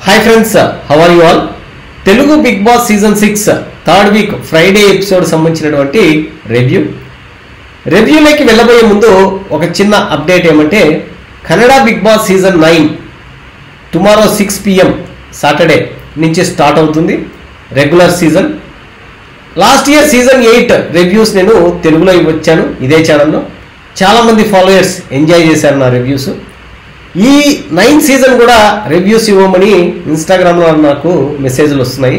hi friends how are you all Telugu Bigg Boss season six third week Friday episode సంబంధించినటువంటి review రివ్యూలోకి వెళ్ళబోయే ముందు ఒక చిన్న అప్డేట్ ఏమంటే Kannada Bigg Boss season nine tomorrow six PM Saturday నుంచి స్టార్ట్ అవుతుంది regular season last year season eight reviews నేను తెలుగులో ఇవ్వచ్చాను ఇదే ఛానల్లో చాలామంది ఫాలోయర్స్ ఎంజాయ్ చేశారు నా రివ్యూస్ ఈ నైన్ సీజన్ కూడా రివ్యూస్ ఇవ్వమని ఇన్స్టాగ్రామ్లో నాకు మెసేజ్లు వస్తున్నాయి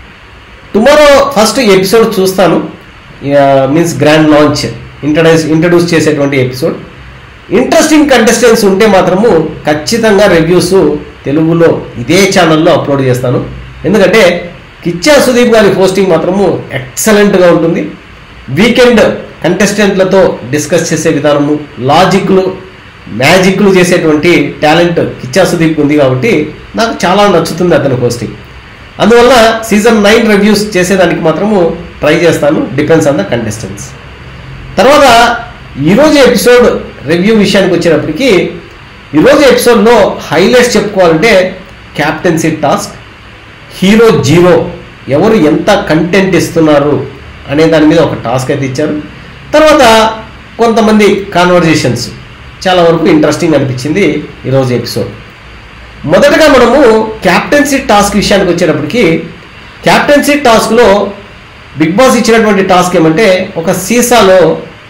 టుమారో ఫస్ట్ ఎపిసోడ్ చూస్తాను means grand launch introduce introduce చేసేటువంటి ఎపిసోడ్ ఇంట్రెస్టింగ్ కంటెస్టెంట్స్ ఉంటే మాత్రము ఖచ్చితంగా రివ్యూస్ తెలుగులో ఇదే ఛానల్లో అప్లోడ్ చేస్తాను ఎందుకంటే కిచ్చా సుదీప్ గారి పోస్టింగ్ మాత్రము ఎక్సలెంట్గా ఉంటుంది వీకెండ్ కంటెస్టెంట్లతో డిస్కస్ చేసే విధానము లాజిక్లు మ్యాజిక్లు చేసేటువంటి టాలెంట్ కిచ్చా సుదీప్ ఉంది కాబట్టి నాకు చాలా నచ్చుతుంది అతని పోస్టింగ్ అందువల్ల సీజన్ నైన్ రివ్యూస్ చేసేదానికి మాత్రము ట్రై చేస్తాను డిపెండ్స్ ఆన్ ద కంటెస్టెంట్స్ తర్వాత ఈరోజు ఎపిసోడ్ రివ్యూ విషయానికి వచ్చేటప్పటికి ఈరోజు ఎపిసోడ్లో హైలైట్స్ చెప్పుకోవాలంటే క్యాప్టెన్సీ టాస్క్ హీరో జీరో ఎవరు ఎంత కంటెంట్ ఇస్తున్నారు అనే దాని మీద ఒక టాస్క్ అయితే ఇచ్చారు తర్వాత కొంతమంది కాన్వర్జేషన్స్ చాలా వరకు ఇంట్రెస్టింగ్ అనిపించింది ఈరోజు ఎపిసోడ్ మొదటగా మనము క్యాప్టెన్సీ టాస్క్ విషయానికి వచ్చేటప్పటికి క్యాప్టెన్సీ టాస్క్లో బిగ్ బాస్ ఇచ్చినటువంటి టాస్క్ ఏమంటే ఒక సీసాలో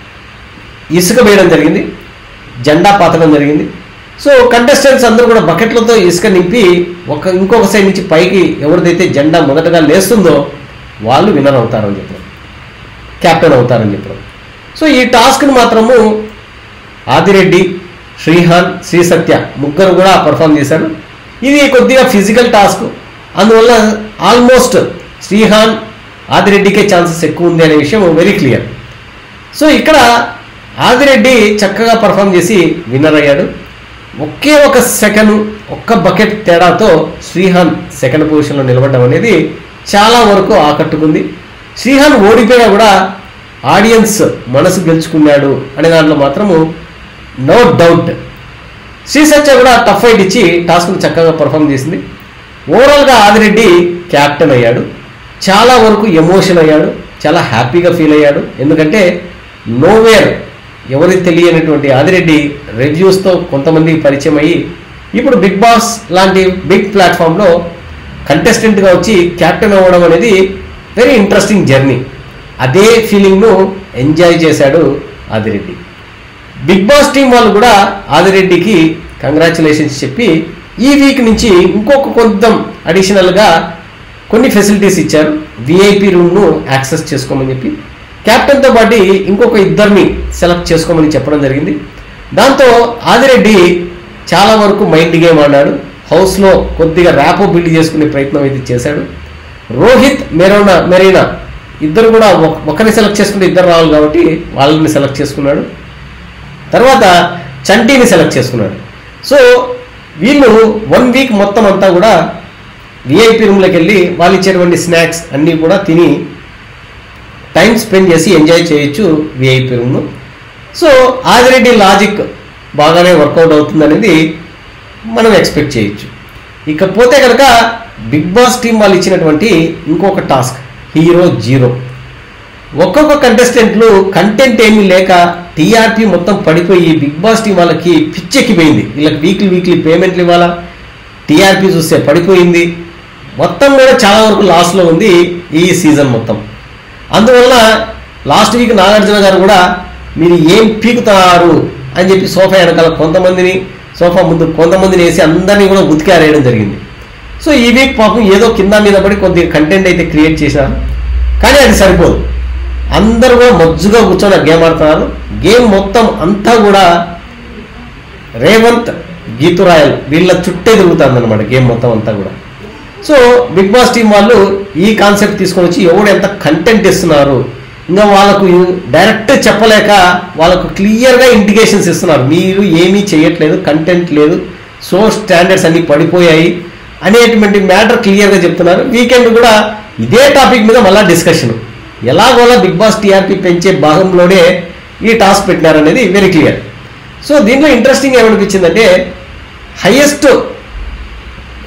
ఇసుక వేయడం జరిగింది జెండా పాతడం జరిగింది సో కంటెస్టెంట్స్ అందరూ కూడా బకెట్లతో ఇసుక నింపి ఒక ఇంకొక సైడ్ నుంచి పైకి ఎవరిదైతే జెండా మొదటగా లేస్తుందో వాళ్ళు విన్నర్ అవుతారని చెప్పడం క్యాప్టెన్ అవుతారని చెప్పడం సో ఈ టాస్క్ను మాత్రము ఆదిరెడ్డి శ్రీహాన్ శ్రీ సత్య ముగ్గురు కూడా పర్ఫామ్ చేశారు ఇది కొద్దిగా ఫిజికల్ టాస్క్ అందువల్ల ఆల్మోస్ట్ శ్రీహాన్ ఆదిరెడ్డికే ఛాన్సెస్ ఎక్కువ ఉంది అనే విషయం వెరీ క్లియర్ సో ఇక్కడ ఆదిరెడ్డి చక్కగా పర్ఫామ్ చేసి విన్నర్ అయ్యాడు ఒకే ఒక సెకండ్ ఒక్క బకెట్ తేడాతో శ్రీహాన్ సెకండ్ పొజిషన్లో నిలబడడం అనేది చాలా వరకు ఆకట్టుకుంది శ్రీహాన్ ఓడిపోయినా కూడా ఆడియన్స్ మనసు గెలుచుకున్నాడు అనే దాంట్లో మాత్రము నో డౌట్ శ్రీ సత్య కూడా టఫ్ ఫైట్ ఇచ్చి టాస్క్ను చక్కగా పర్ఫామ్ చేసింది ఓవరాల్గా ఆదిరెడ్డి క్యాప్టెన్ అయ్యాడు చాలా వరకు ఎమోషన్ అయ్యాడు చాలా హ్యాపీగా ఫీల్ అయ్యాడు ఎందుకంటే నోవేర్ ఎవరి తెలియనటువంటి ఆదిరెడ్డి రివ్యూస్తో కొంతమంది పరిచయం అయ్యి ఇప్పుడు బిగ్ బాస్ లాంటి బిగ్ ప్లాట్ఫామ్లో కంటెస్టెంట్గా వచ్చి క్యాప్టెన్ అవ్వడం అనేది వెరీ ఇంట్రెస్టింగ్ జర్నీ అదే ఫీలింగ్ను ఎంజాయ్ చేశాడు ఆదిరెడ్డి బిగ్ బాస్ టీం వాళ్ళు కూడా ఆదిరెడ్డికి కంగ్రాచులేషన్స్ చెప్పి ఈ వీక్ నుంచి ఇంకొక కొంచెం అడిషనల్గా కొన్ని ఫెసిలిటీస్ ఇచ్చారు విఐపి రూమ్ను యాక్సెస్ చేసుకోమని చెప్పి కెప్టెన్తో పాటు ఇంకొక ఇద్దరిని సెలెక్ట్ చేసుకోమని చెప్పడం జరిగింది దాంతో ఆదిరెడ్డి చాలా వరకు మైండ్ గేమ్ ఆడాడు హౌస్లో కొద్దిగా ర్యాపో బిల్డ్ చేసుకునే ప్రయత్నం అయితే చేశాడు రోహిత్ మెరోనా మెరీనా ఇద్దరు కూడా ఒక- ఒకరిని సెలెక్ట్ చేసుకుంటే ఇద్దరు రావాలి కాబట్టి వాళ్ళని సెలెక్ట్ చేసుకున్నాడు తర్వాత చంటీని సెలెక్ట్ చేసుకున్నాడు సో వీళ్ళు వన్ వీక్ మొత్తం అంతా కూడా విఐపి రూమ్లోకి వెళ్ళి వాళ్ళు ఇచ్చేటువంటి స్నాక్స్ అన్నీ కూడా తిని టైం స్పెండ్ చేసి ఎంజాయ్ చేయొచ్చు విఐపి రూమ్ను సో ఆదిరెడ్డి లాజిక్ బాగానే వర్కౌట్ అవుతుంది అనేది మనం ఎక్స్పెక్ట్ చేయొచ్చు ఇకపోతే కనుక బిగ్ బాస్ టీం వాళ్ళు ఇచ్చినటువంటి ఇంకొక టాస్క్ హీరో జీరో ఒక్కొక్క కంటెస్టెంట్లు కంటెంట్ ఏమీ లేక టీఆర్పీ మొత్తం పడిపోయి బిగ్ బాస్ టీం వాళ్ళకి పిచ్చెక్కిపోయింది వీళ్ళకి వీక్లీ వీక్లీ పేమెంట్లు ఇవ్వాలా టీఆర్పీ చూస్తే పడిపోయింది మొత్తం కూడా చాలా వరకు లాస్లో ఉంది ఈ సీజన్ మొత్తం అందువల్ల లాస్ట్ వీక్ నాగార్జున గారు కూడా మీరు ఏం పీకుతారు అని చెప్పి సోఫా వెనకాల కొంతమందిని సోఫా ముందు కొంతమందిని వేసి అందరినీ కూడా ఉతికారేయడం జరిగింది సో ఈ వీక్ పాపం ఏదో కింద మీద పడి కొద్దిగా కంటెంట్ అయితే క్రియేట్ చేశారు కానీ అది సరిపోదు అందరూ కూడా మజ్జుగా కూర్చొని ఆ గేమ్ ఆడుతున్నారు గేమ్ మొత్తం అంతా కూడా రేవంత్ గీతురాయల్ వీళ్ళ చుట్టే తిరుగుతుంది అనమాట గేమ్ మొత్తం అంతా కూడా సో బిగ్ బాస్ టీం వాళ్ళు ఈ కాన్సెప్ట్ తీసుకొని వచ్చి ఎవడు ఎంత కంటెంట్ ఇస్తున్నారు ఇంకా వాళ్ళకు డైరెక్ట్ చెప్పలేక వాళ్ళకు క్లియర్గా ఇండికేషన్స్ ఇస్తున్నారు మీరు ఏమీ చేయట్లేదు కంటెంట్ లేదు సో స్టాండర్డ్స్ అన్ని పడిపోయాయి అనేటువంటి మ్యాటర్ క్లియర్గా చెప్తున్నారు వీకెండ్ కూడా ఇదే టాపిక్ మీద మళ్ళీ డిస్కషన్ ఎలాగోలా బిగ్ బాస్ టీఆర్పీ పెంచే భాగంలోనే ఈ టాస్క్ పెట్టినారనేది వెరీ క్లియర్ సో దీంట్లో ఇంట్రెస్టింగ్ ఏమనిపించిందంటే హైయెస్ట్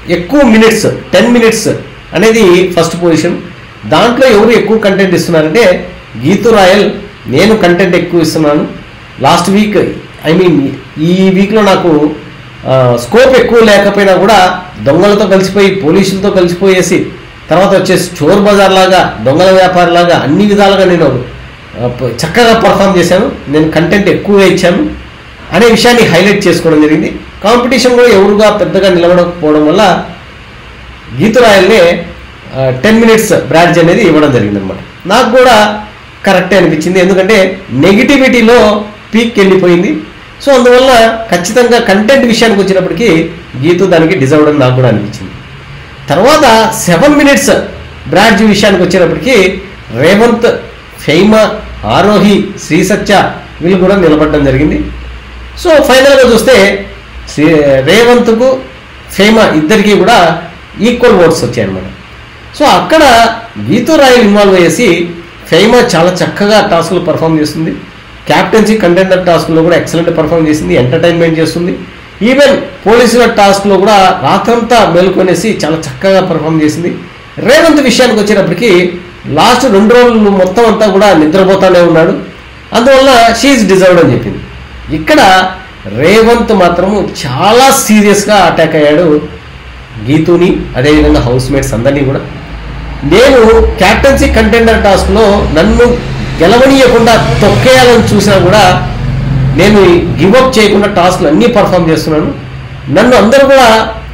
ఎక్కువ మినిట్స్ టెన్ మినిట్స్ అనేది ఫస్ట్ పొజిషన్ దాంట్లో ఎవరు ఎక్కువ కంటెంట్ ఇస్తున్నారంటే గీతు రాయల్ నేను కంటెంట్ ఎక్కువ ఇస్తున్నాను లాస్ట్ వీక్ ఐ మీన్ ఈ వీక్లో నాకు స్కోప్ ఎక్కువ లేకపోయినా కూడా దొంగలతో కలిసిపోయి పోలీసులతో కలిసిపోయేసి తర్వాత వచ్చేసి చోర్ బజార్ లాగా దొంగల వ్యాపారి లాగా అన్ని విధాలుగా నేను ఆ, ప- చక్కగా పర్ఫామ్ చేశాను నేను కంటెంట్ ఎక్కువగా ఇచ్చాను అనే విషయాన్ని హైలైట్ చేసుకోవడం జరిగింది కాంపిటీషన్ కూడా ఎవరుగా పెద్దగా నిలబడకపోవడం వల్ల గీతురాయల్నే టెన్ మినిట్స్ బ్రాడ్జ్ అనేది ఇవ్వడం జరిగింది అనమాట నాకు కూడా కరెక్టే అనిపించింది ఎందుకంటే నెగిటివిటీలో పీక్ వెళ్ళిపోయింది సో అందువల్ల ఖచ్చితంగా కంటెంట్ విషయానికి వచ్చినప్పటికీ గీతు దానికి డిజర్వ్డ్ అని నాకు కూడా అనిపించింది తర్వాత సెవెన్ మినిట్స్ బ్రాడ్జ్ విషయానికి వచ్చేటప్పటికి రేవంత్ ఫెయిమ ఆరోహి శ్రీ సత్య వీళ్ళు కూడా నిలబడడం జరిగింది సో ఫైనల్గా చూస్తే శ్రీ రేవంత్కు ఫేమ ఇద్దరికి కూడా ఈక్వల్ ఓట్స్ వచ్చాయన్నమాట సో అక్కడ గీతూ రాయల్ ఇన్వాల్వ్ అయ్యేసి ఫేమ చాలా చక్కగా టాస్క్లు పర్ఫామ్ చేస్తుంది క్యాప్టెన్సీ కంటెండర్ టాస్క్లో కూడా ఎక్సలెంట్ పర్ఫామ్ చేసింది ఎంటర్టైన్మెంట్ చేస్తుంది ఈవెన్ పోలీసుల టాస్క్లో కూడా రాత్రంతా మేల్కొనేసి చాలా చక్కగా పర్ఫామ్ చేసింది రేవంత్ విషయానికి వచ్చేటప్పటికి లాస్ట్ రెండు రోజులు మొత్తం అంతా కూడా నిద్రపోతానే ఉన్నాడు అందువల్ల షీఈ్ డిజర్వ్డ్ అని చెప్పింది ఇక్కడ రేవంత్ మాత్రము చాలా సీరియస్గా అటాక్ అయ్యాడు గీతుని అదేవిధంగా హౌస్ మేట్స్ అందరినీ కూడా నేను క్యాప్టెన్సీ కంటెండర్ టాస్క్లో నన్ను గెలవనీయకుండా తొక్కేయాలని చూసినా కూడా నేను గివప్ చేయకుండా టాస్క్లు అన్నీ పర్ఫామ్ చేస్తున్నాను నన్ను అందరూ కూడా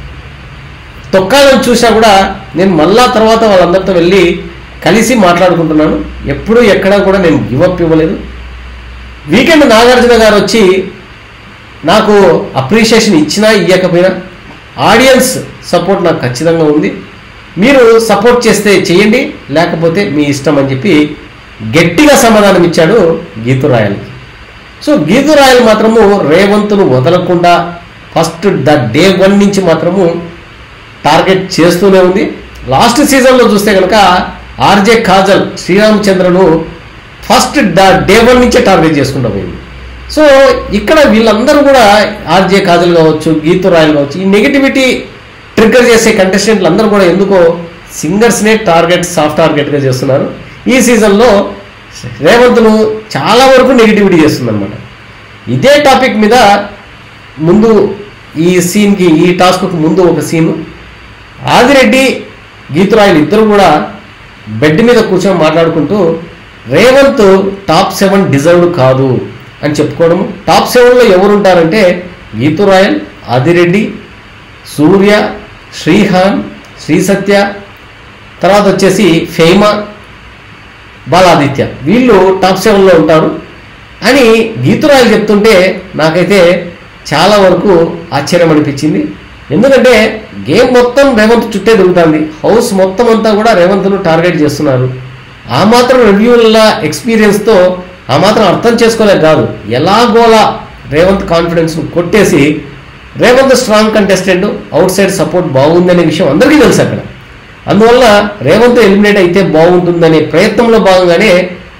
తొక్కాలని చూసా కూడా నేను మళ్ళా తర్వాత వాళ్ళందరితో వెళ్ళి కలిసి మాట్లాడుకుంటున్నాను ఎప్పుడూ ఎక్కడా కూడా నేను గివప్ ఇవ్వలేదు వీకెండ్ నాగార్జున గారు వచ్చి నాకు అప్రిషియేషన్ ఇచ్చినా ఇవ్వకపోయినా ఆడియన్స్ సపోర్ట్ నాకు ఖచ్చితంగా ఉంది మీరు సపోర్ట్ చేస్తే చేయండి లేకపోతే మీ ఇష్టం అని చెప్పి గట్టిగా సమాధానం ఇచ్చాడు గీతు రాయల్కి సో గీతు రాయల్ మాత్రము రేవంత్ను వదలకుండా ఫస్ట్ ద డే వన్ నుంచి మాత్రము టార్గెట్ చేస్తూనే ఉంది లాస్ట్ సీజన్లో చూస్తే కనుక ఆర్జే కాజల్ శ్రీరామచంద్రను ఫస్ట్ ద డే వన్ నుంచే టార్గెట్ చేసుకుంటూ పోయింది సో ఇక్కడ వీళ్ళందరూ కూడా ఆర్జే కాజల్ కావచ్చు గీతు రాయల్ కావచ్చు ఈ నెగిటివిటీ ట్రిగ్గర్ చేసే కంటెస్టెంట్లు అందరూ కూడా ఎందుకో సింగర్స్నే టార్గెట్ సాఫ్ట్ టార్గెట్గా చేస్తున్నారు ఈ సీజన్లో రేవంత్ను చాలా వరకు నెగిటివిటీ చేస్తుందన్నమాట ఇదే టాపిక్ మీద ముందు ఈ సీన్కి ఈ టాస్క్కు ముందు ఒక సీను ఆదిరెడ్డి గీతురాయలు ఇద్దరు కూడా బెడ్ మీద కూర్చొని మాట్లాడుకుంటూ రేవంత్ టాప్ సెవెన్ డిజర్వ్డ్ కాదు అని చెప్పుకోవడము టాప్ సెవెన్లో ఎవరు ఉంటారంటే గీతురాయల్ ఆదిరెడ్డి సూర్య శ్రీహాన్ శ్రీ సత్య తర్వాత వచ్చేసి ఫేమ బాలాదిత్య వీళ్ళు టాప్ సెవెన్లో ఉంటారు అని గీతురాయలు చెప్తుంటే నాకైతే చాలా వరకు ఆశ్చర్యం అనిపించింది ఎందుకంటే గేమ్ మొత్తం రేవంత్ చుట్టే తిరుగుతుంది హౌస్ మొత్తం అంతా కూడా రేవంత్ను టార్గెట్ చేస్తున్నారు ఆ మాత్రం రివ్యూల ఎక్స్పీరియన్స్తో ఆ మాత్రం అర్థం చేసుకోలేక కాదు ఎలాగోలా రేవంత్ కాన్ఫిడెన్స్ను కొట్టేసి Revanth strong contestant outside support బాగుందనే విషయం అందరికీ తెలుసు అక్కడ అందువల్ల రేవంత్ ఎలిమినేట్ అయితే బాగుంటుందనే ప్రయత్నంలో భాగంగానే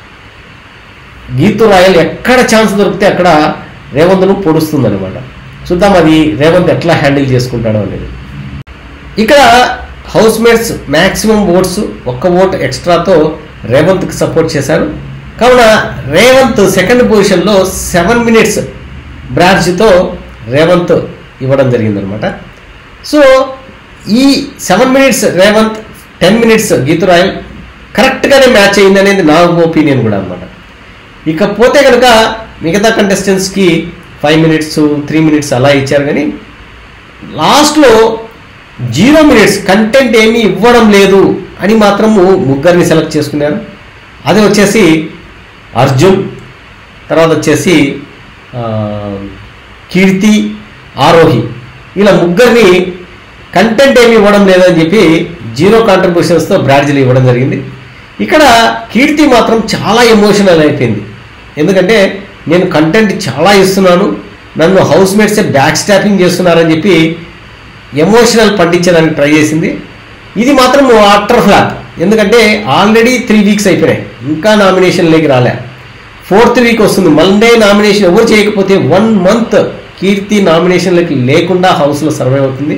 గీతు రాయల్ ఎక్కడ ఛాన్స్ దొరికితే అక్కడ రేవంత్ను పొడుస్తుందన్నమాట చూద్దాం అది రేవంత్ ఎట్లా హ్యాండిల్ చేసుకుంటాడో అనేది ఇక్కడ హౌస్ మేట్స్ మ్యాక్సిమం ఓట్స్ ఒక్క ఓట్ ఎక్స్ట్రాతో రేవంత్కి సపోర్ట్ చేశారు కావున రేవంత్ సెకండ్ పొజిషన్లో సెవెన్ మినిట్స్ బ్రాడ్జ్తో రేవంత్ ఇవ్వడం జరిగిందనమాట సో ఈ seven minutes Revanth ten minutes Geethu Royal కరెక్ట్గానే మ్యాచ్ అయింది అనేది నా ఒపీనియన్ కూడా అనమాట ఇకపోతే కనుక మిగతా కంటెస్టెంట్స్కి ఫైవ్ మినిట్స్ త్రీ మినిట్స్ అలా ఇచ్చారు కానీ లాస్ట్లో జీరో మినిట్స్ కంటెంట్ ఏమీ ఇవ్వడం లేదు అని మాత్రము ముగ్గురిని సెలెక్ట్ చేసుకున్నారు అది వచ్చేసి అర్జున్ తర్వాత వచ్చేసి ఆ, కీర్తి ఆరోహి ఇలా ముగ్గురిని కంటెంట్ ఏమి ఇవ్వడం లేదని చెప్పి జీరో కాంట్రిబ్యూషన్స్తో బ్రాడ్జీలు ఇవ్వడం జరిగింది ఇక్కడ కీర్తి మాత్రం చాలా ఎమోషనల్ అయిపోయింది ఎందుకంటే నేను కంటెంట్ చాలా ఇస్తున్నాను నన్ను హౌస్ మేట్సే బ్యాక్ స్టాపింగ్ చేస్తున్నారని చెప్పి ఎమోషనల్ పండించడానికి ట్రై చేసింది ఇది మాత్రం ఆఫ్టర్ ఫ్లాప్ ఎందుకంటే ఆల్రెడీ త్రీ వీక్స్ అయిపోయినాయి ఇంకా నామినేషన్లోకి రాలే ఫోర్త్ వీక్ వస్తుంది మండే నామినేషన్ ఎవరు చేయకపోతే వన్ మంత్ కీర్తి నామినేషన్లకి లేకుండా హౌస్లో సర్వైవ్ అవుతుంది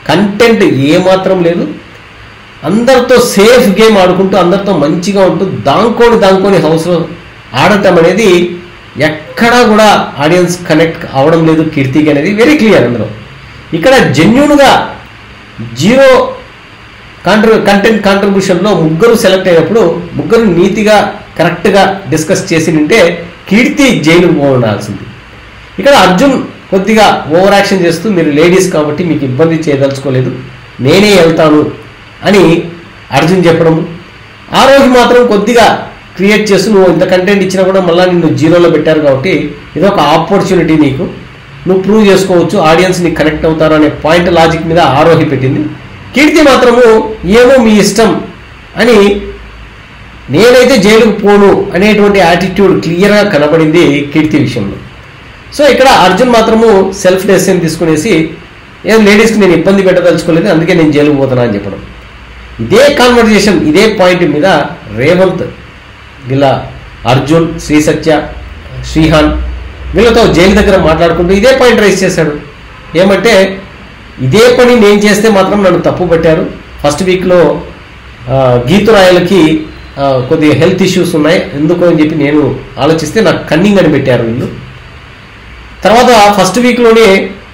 కంటెంట్ ఏమాత్రం లేదు అందరితో సేఫ్ గేమ్ ఆడుకుంటూ అందరితో మంచిగా ఉంటూ దాంకోని దాంకోని హౌస్లో ఆడటం అనేది ఎక్కడా కూడా ఆడియన్స్ కనెక్ట్ అవడం లేదు కీర్తికి అనేది వెరీ క్లియర్ అందులో ఇక్కడ జెన్యున్గా జీరో కాంట్రి కంటెంట్ కాంట్రిబ్యూషన్లో ముగ్గురు సెలెక్ట్ అయినప్పుడు ముగ్గురు నీతిగా కరెక్ట్గా డిస్కస్ చేసి ఉంటే కీర్తి జైలుకు పోవాల్సింది ఇక్కడ అర్జున్ కొద్దిగా ఓవర్ యాక్షన్ చేస్తూ మీరు లేడీస్ కాబట్టి మీకు ఇబ్బంది చేయదలుచుకోలేదు నేనే వెళ్తాను అని అర్జున్ చెప్పడం ఆ రోజు మాత్రం కొద్దిగా క్రియేట్ చేస్తూ నువ్వు ఇంత కంటెంట్ ఇచ్చినా కూడా మళ్ళీ నిన్ను జీరోలో పెట్టారు కాబట్టి ఇది ఒక ఆపర్చునిటీ నీకు నువ్వు ప్రూవ్ చేసుకోవచ్చు ఆడియన్స్ నీకు కనెక్ట్ అవుతారు అనే పాయింట్ లాజిక్ మీద ఆరోహి పెట్టింది కీర్తి మాత్రము ఏమో మీ ఇష్టం అని నేనైతే జైలుకు పోను అనేటువంటి యాటిట్యూడ్ క్లియర్గా కనబడింది కీర్తి విషయంలో సో ఇక్కడ అర్జున్ మాత్రము సెల్ఫ్ డెసిషన్ తీసుకునేసి ఏం లేడీస్కి నేను ఇబ్బంది పెట్టదలుచుకోలేదు అందుకే నేను జైలుకు పోతున్నా అని చెప్పడం ఇదే కాన్వర్జేషన్ ఇదే పాయింట్ మీద రేవంత్ వీళ్ళ అర్జున్ శ్రీ సత్య శ్రీహాన్ వీళ్ళతో జైలు దగ్గర మాట్లాడుకుంటూ ఇదే పాయింట్ రైజ్ చేశాడు ఏమంటే ఇదే పని నేను చేస్తే మాత్రం నన్ను తప్పు పట్టారు ఫస్ట్ వీక్లో గీతురాయలకి ఆ, కొద్దిగా హెల్త్ ఇష్యూస్ ఉన్నాయి ఎందుకు అని చెప్పి నేను ఆలోచిస్తే నాకు కన్నింగ్ అని పెట్టారు వీళ్ళు తర్వాత ఫస్ట్ వీక్లోనే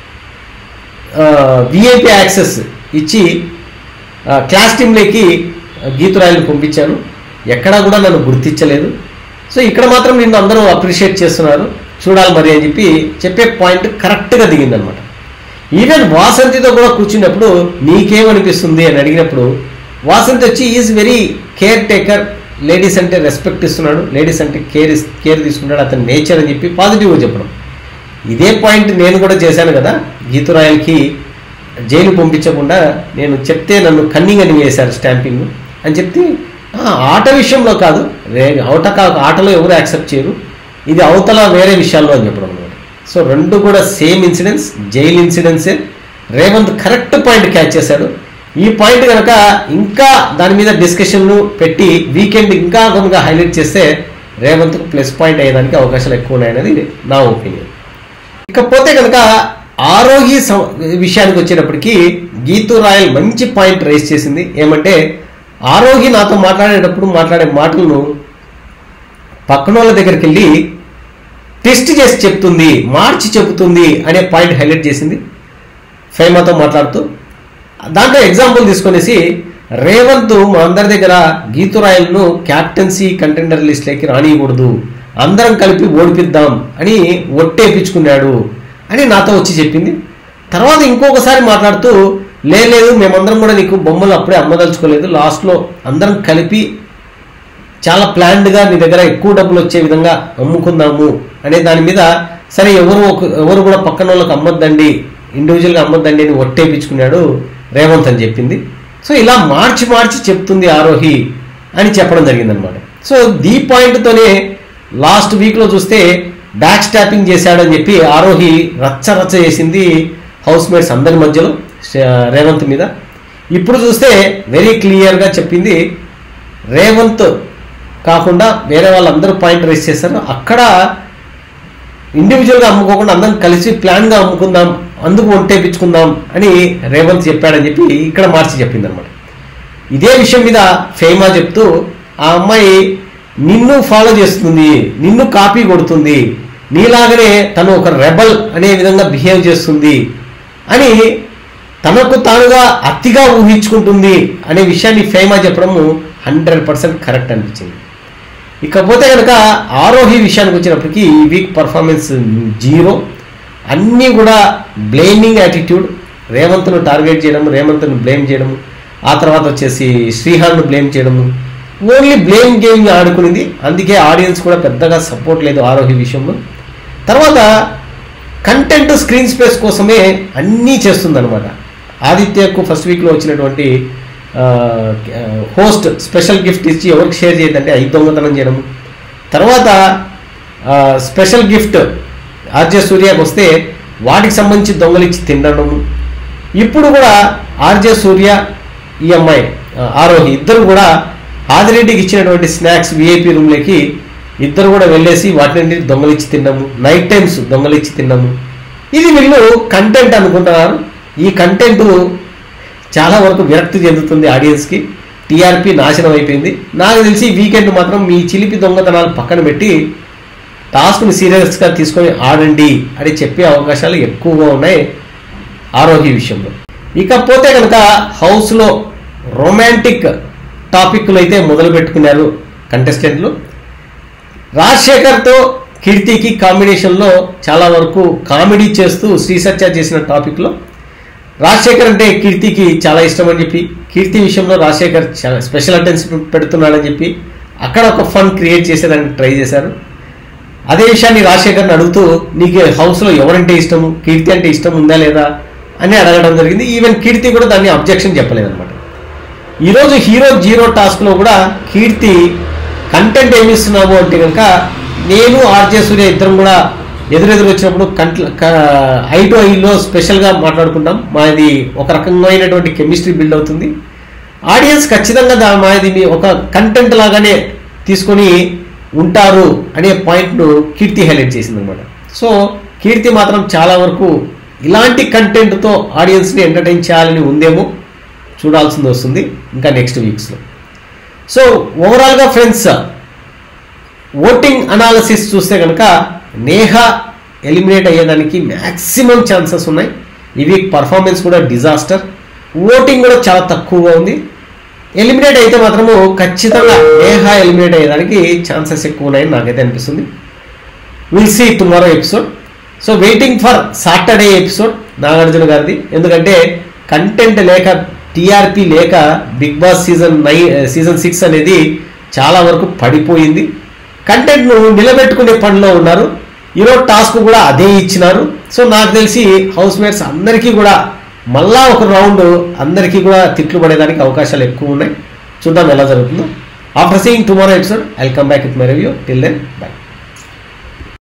విఐపి యాక్సెస్ ఇచ్చి ఆ, క్లాస్ టీంలోకి గీతురాయలు పంపించాను ఎక్కడా కూడా నన్ను గుర్తించలేదు సో ఇక్కడ మాత్రం నిన్ను అందరూ అప్రిషియేట్ చేస్తున్నారు చూడాలి మరి అని చెప్పి చెప్పే పాయింట్ కరెక్ట్గా దిగిందనమాట ఈవెన్ వాసంతితో కూడా కూర్చున్నప్పుడు నీకేమనిపిస్తుంది అని అడిగినప్పుడు వాసంతి వచ్చి is very care taker ladies అంటే రెస్పెక్ట్ ఇస్తున్నాడు లేడీస్ అంటే కేర్ కేర్ తీసుకుంటాడు అతని నేచర్ అని చెప్పి పాజిటివ్గా చెప్పడం ఇదే పాయింట్ నేను కూడా చేశాను కదా గీతురాయలకి జైలు పంపించకుండా నేను చెప్తే నన్ను కన్నింగ్ అని వేశారు స్టాంపింగ్ అని చెప్తే "ఆ, ఆట విషయంలో కాదు రే ఆట కా- ఆటలో ఎవరు యాక్సెప్ట్ చేయరు ఇది అవతల వేరే విషయాల్లో అని చెప్పడం అనమాట సో రెండు కూడా సేమ్ ఇన్సిడెంట్స్ జైలు ఇన్సిడెంట్సే రేవంత్ కరెక్ట్ పాయింట్ క్యాచ్ చేశాడు ఈ పాయింట్ కనుక ఇంకా దాని మీద డిస్కషన్లు పెట్టి వీకెండ్ ఇంకా కనుక హైలైట్ చేస్తే రేవంత్కు ప్లస్ పాయింట్ అయ్యేదానికి అవకాశాలు ఎక్కువ ఉన్నాయనేది నా ఒపీనియన్ ఇకపోతే కనుక ఆరోగ్య సం- విషయానికి వచ్చేటప్పటికి గీతూ రాయల్ మంచి పాయింట్ రైస్ చేసింది ఏమంటే ఆరోగ్య నాతో మాట్లాడేటప్పుడు మాట్లాడే మాటలను పక్కన వాళ్ళ దగ్గరికి వెళ్ళి టెస్ట్ చేసి చెప్తుంది మార్చి చెబుతుంది అనే పాయింట్ హైలైట్ చేసింది ఫేమాతో మాట్లాడుతూ దాంట్లో ఎగ్జాంపుల్ తీసుకొనేసి రేవంత్ మా అందరి దగ్గర గీతురాయలను క్యాప్టెన్సీ కంటెండర్ లిస్ట్లోకి రానియకూడదు అందరం కలిపి ఓడిపిద్దాం అని ఒట్టేపించుకున్నాడు అని నాతో వచ్చి చెప్పింది తర్వాత ఇంకొకసారి మాట్లాడుతూ "లే, లేదు మేమందరం కూడా నీకు బొమ్మలు అప్పుడే అమ్మదలుచుకోలేదు లాస్ట్లో అందరం కలిపి చాలా ప్లాన్డ్గా నీ దగ్గర ఎక్కువ డబ్బులు వచ్చే విధంగా అమ్ముకుందాము అనే దాని మీద సరే ఎవరు ఒక- ఎవరు కూడా పక్కన వాళ్ళకి అమ్మొద్దండి ఇండివిజువల్గా అమ్మొద్దండి అని ఒట్టేపించుకున్నాడు రేవంత్ అని చెప్పింది సో ఇలా మార్చి మార్చి చెప్తుంది ఆరోహి అని చెప్పడం జరిగిందనమాట సో దీ పాయింట్తోనే లాస్ట్ వీక్లో చూస్తే బ్యాక్ స్టాపింగ్ చేశాడని చెప్పి ఆరోహి రచ్చ రచ్చ చేసింది హౌస్ మేట్స్ అందరి మధ్యలో శ- రేవంత్ మీద ఇప్పుడు చూస్తే వెరీ క్లియర్గా చెప్పింది రేవంత్ కాకుండా వేరే వాళ్ళందరూ పాయింట్ రైస్ చేశారు అక్కడ ఇండివిజువల్గా అమ్ముకోకుండా అందరం కలిసి ప్లాన్గా అమ్ముకుందాం అందుకు ఒంటేపించుకుందాం అని రేవంత్ చెప్పాడని చెప్పి ఇక్కడ మార్చి చెప్పింది అనమాట ఇదే విషయం మీద ఫేమా చెప్తూ ఆ అమ్మాయి నిన్ను ఫాలో చేస్తుంది నిన్ను కాపీ కొడుతుంది నీలాగనే తను ఒక రెబల్ అనే విధంగా బిహేవ్ చేస్తుంది అని తనకు తానుగా అతిగా ఊహించుకుంటుంది అనే విషయాన్ని ఫేమా చెప్పడము హండ్రెడ్ పర్సెంట్ కరెక్ట్ అనిపించింది ఇకపోతే కనుక ఆరోహి విషయానికి వచ్చినప్పటికీ ఈ వీక్ పర్ఫార్మెన్స్ జీరో అన్నీ కూడా బ్లేమింగ్ యాటిట్యూడ్ రేవంత్ను టార్గెట్ చేయడం రేవంత్ను బ్లేమ్ చేయడం ఆ తర్వాత వచ్చేసి శ్రీహాన్ను బ్లేమ్ చేయడము ఓన్లీ బ్లేమ్ గేమ్ ఆడుకునింది అందుకే ఆడియన్స్ కూడా పెద్దగా సపోర్ట్ లేదు ఆరోహి విషయంలో తర్వాత కంటెంట్ స్క్రీన్ స్పేస్ కోసమే అన్నీ చేస్తుందన్నమాట ఆదిత్యకు ఫస్ట్ వీక్లో వచ్చినటువంటి హోస్ట్ స్పెషల్ గిఫ్ట్ ఇచ్చి ఎవరికి షేర్ చేయదంటే ఐదు దొంగతనం చేయడం తర్వాత స్పెషల్ గిఫ్ట్ ఆర్జే సూర్యకు వస్తే వాటికి సంబంధించి దొంగలు ఇచ్చి తినడం ఇప్పుడు కూడా ఆర్జే సూర్య ఈ అమ్మాయి ఆ, ఆరోహి ఇద్దరు కూడా ఆదిరెడ్డికి ఇచ్చినటువంటి స్నాక్స్ విఐపి రూమ్లోకి ఇద్దరు కూడా వెళ్ళేసి వాటిని దొంగలిచ్చి తిన్నాము నైట్ టైమ్స్ దొంగలిచ్చి తిన్నాము ఇది వీళ్ళు కంటెంట్ అనుకుంటున్నారు ఈ కంటెంట్ చాలా వరకు విరక్తి చెందుతుంది ఆడియన్స్కి టీఆర్పీ నాశనం అయిపోయింది నాకు తెలిసి వీకెండ్ మాత్రం మీ చిలిపి దొంగతనాలు పక్కన పెట్టి టాస్క్ని సీరియస్గా తీసుకొని ఆడండి అని చెప్పే అవకాశాలు ఎక్కువగా ఉన్నాయి ఆరోగ్య విషయంలో ఇకపోతే కనుక హౌస్లో రొమాంటిక్ టాపిక్లు అయితే మొదలు పెట్టుకున్నారు కంటెస్టెంట్లు రాజశేఖర్తో కీర్తికి కాంబినేషన్లో చాలా వరకు కామెడీ చేస్తూ శ్రీసత్య చేసిన టాపిక్లో రాజశేఖర్ అంటే కీర్తికి చాలా ఇష్టం అని చెప్పి కీర్తి విషయంలో రాజశేఖర్ చాలా స్పెషల్ అటెన్షన్ పెడుతున్నాడని చెప్పి అక్కడ ఒక ఫన్ క్రియేట్ చేసేదానికి ట్రై చేశారు అదే విషయాన్ని రాజశేఖర్ని అడుగుతూ నీకు హౌస్లో ఎవరంటే ఇష్టము కీర్తి అంటే ఇష్టం ఉందా లేదా అని అడగడం జరిగింది ఈవెన్ కీర్తి కూడా దాన్ని అబ్జెక్షన్ చెప్పలేదన్నమాట ఈరోజు హీరో జీరో టాస్క్లో కూడా కీర్తి కంటెంట్ ఏమి ఇస్తున్నాము అంటే కనుక నేను ఆర్జే సూర్య ఇద్దరం కూడా ఎదురెదురు వచ్చినప్పుడు కంట్ల ఐ టు ఐలో స్పెషల్గా మాట్లాడుకుంటాం మాది ఒక రకమైనటువంటి కెమిస్ట్రీ బిల్డ్ అవుతుంది ఆడియన్స్ ఖచ్చితంగా దా మాది మీ ఒక కంటెంట్ లాగానే తీసుకొని ఉంటారు అనే పాయింట్ను కీర్తి హైలైట్ చేసింది అనమాట సో కీర్తి మాత్రం చాలా వరకు ఇలాంటి కంటెంట్తో ఆడియన్స్ని ఎంటర్టైన్ చేయాలని ఉందేమో చూడాల్సింది వస్తుంది ఇంకా నెక్స్ట్ వీక్స్లో సో ఓవరాల్గా ఫ్రెండ్స్ ఓటింగ్ అనాలసిస్ చూస్తే కనుక నేహ ఎలిమినేట్ అయ్యేదానికి మ్యాక్సిమం ఛాన్సెస్ ఉన్నాయి ఈ వీక్ పర్ఫార్మెన్స్ కూడా డిజాస్టర్ ఓటింగ్ కూడా చాలా తక్కువగా ఉంది ఎలిమినేట్ అయితే మాత్రము ఖచ్చితంగా నేహ ఎలిమినేట్ అయ్యేదానికి ఛాన్సెస్ ఎక్కువ ఉన్నాయని నాకైతే అనిపిస్తుంది will see tomorrow episode so waiting for Saturday episode Nagarjuna గారిది ఎందుకంటే కంటెంట్ లేక టీఆర్పీ లేక బిగ్ బాస్ సీజన్ నై సీజన్ సిక్స్ అనేది చాలా వరకు పడిపోయింది కంటెంట్ను నిలబెట్టుకునే పనిలో ఉన్నారు ఈరోజు టాస్క్ కూడా అదే ఇచ్చినారు సో నాకు తెలిసి హౌస్ మేట్స్ అందరికీ కూడా మళ్ళా ఒక రౌండ్ అందరికీ కూడా తిట్లు పడేదానికి అవకాశాలు ఎక్కువ ఉన్నాయి చూద్దాం ఎలా జరుగుతుందో after seeing tomorrow episode I come back with my review till then by